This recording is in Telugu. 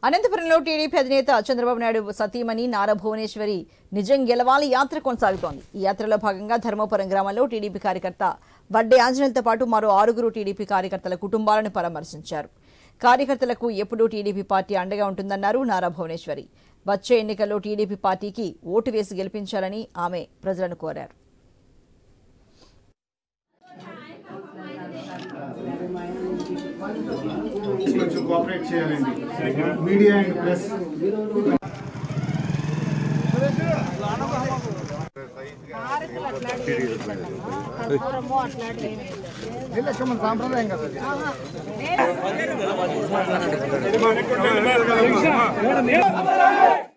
అనంతపురంలో టీడీపీ అధినేత చంద్రబాబు నాయుడు సతీమణి నారా భువనేశ్వరి నిజం గెలవాలి యాత్ర కొనసాగుతోంది ఈ యాత్రలో భాగంగా ధర్మపురం గ్రామంలో టీడీపీ కార్యకర్త వడ్డే ఆంజనేయులతో పాటు మరో ఆరుగురు టీడీపీ కార్యకర్తల కుటుంబాలను పరామర్శించారు కార్యకర్తలకు ఎప్పుడూ టీడీపీ పార్టీ అండగా ఉంటుందన్నారు నారా భువనేశ్వరి వచ్చే ఎన్నికల్లో టీడీపీ పార్టీకి ఓటు వేసి గెలిపించాలని ఆమె ప్రజలను కోరారు కొంచెం కోఆపరేట్ చేయాలండి మీడియా అండ్ ప్రెస్ మన సాంప్రదాయం కదా అది.